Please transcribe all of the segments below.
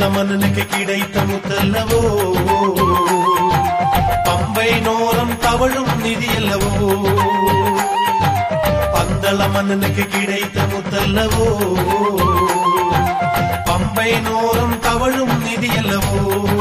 பந்தள மன்னனுக்கு கிடைத்த முத்தல்லவோ பம்பை நோரம் தவழும் நிதியல்லவோ பந்தள மன்னனுக்கு கிடைத்த முத்தல்லவோ பம்பை நோரம் தவழும் நிதியல்லவோ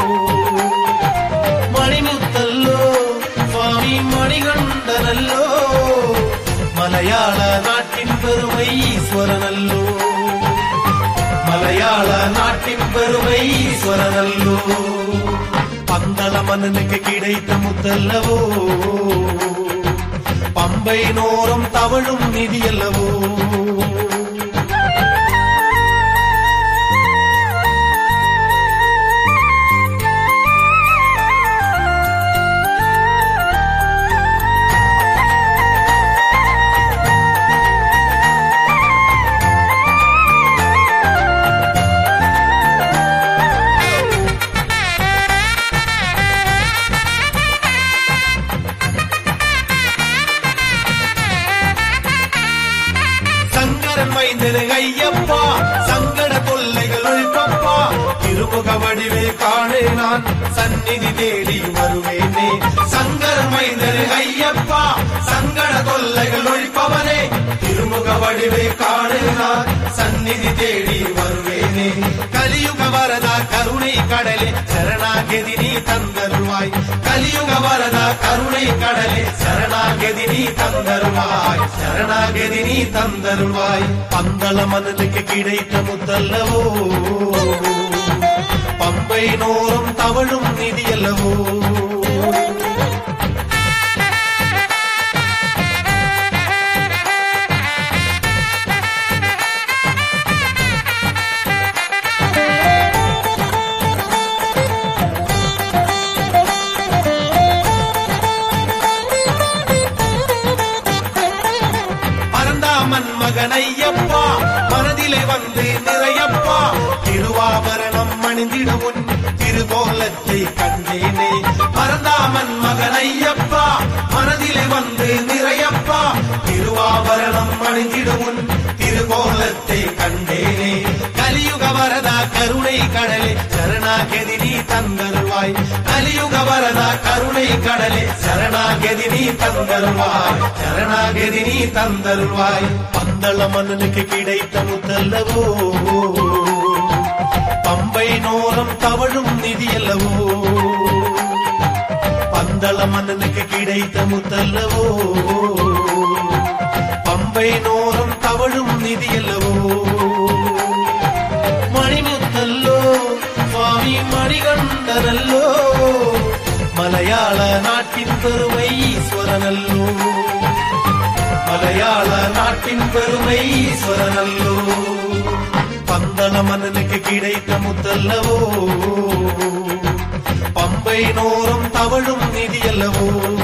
மணிமுத்தல்லோ சுவாமி மணிகண்டனல்லோ மலையாள நாட்டின் பெருமை ஈஸ்வரனல்லோ மலையாள நாட்டின் பெருமை ஈஸ்வரனல்லோ பந்தள மன்னனுக்கு கிடைத்த முத்தல்லவோ பம்பை நோரம் தவழும் நிதியல்லவோ சங்கரன் மைந்தனு ஐயப்பா சங்கட தொல்லைகள் ஒழிப்பப்பா திருமுக வடிவே காணே நான் சந்நிதி தேடி வருவேனே சங்கரன் மைந்தனு ஐயப்பா சங்கட தொல்லைகள் ஒழிப்பவனே திருமுக வடிவே காணே நான் சந்நிதி தேடி வருவேனே கலியுக வரதா கருணை கடலே சரணாகதி நீ தந்தருவாய் கலியுக வரதா கருணை கடலே சரணாகதி நீ தந்தருவாய் சரணாகதி நீ தந்தருவாய் பந்தள மனதுக்கு கிடைத்த முத்தல்லவோ பம்பை நோரம் தவழும் நிதியல்லவோ பரந்தாமன் மகனையப்பா மனதிலே வந்து நிறையப்பா திருவாபரணம் அணிந்திட உன் திருகோலத்தை கண்டேனே பரந்தாமன் மகனையப்பா மனதிலே வந்து நிறையப்பா திருவாபரணம் அணிந்திட உன் திருகோலத்தை கண்டேனே கலியுக வரதா கருணை கடலே சரணாகதி நீ தந்தருவாய் கலியுக வரதா கருணை கடலே சரணாகதி நீ தந்தருவாய் சரணாகதி நீ தந்தருவாய் பந்தள மன்னனுக்கு கிடைத்த முத்தல்லவோ பம்பை நோரம் தவழும் நிதியல்லவோ பந்தள மன்னனுக்கு கிடைத்த முத்தல்லவோ பம்பை நோரம் தவழும் நிதியல்லவோ மணிமுத்தல்லோ சுவாமி மணிகண்டனல்லோ மலையாள நாட்டின் பெருமை ஈஸ்வரனல்லோ மலையாள நாட்டின் பெருமை ஈஸ்வரனல்லோ பந்தள மன்னனுக்கு கிடைத்த முத்தல்லவோ பம்பை நோரம் தவழும் நிதியல்லவோ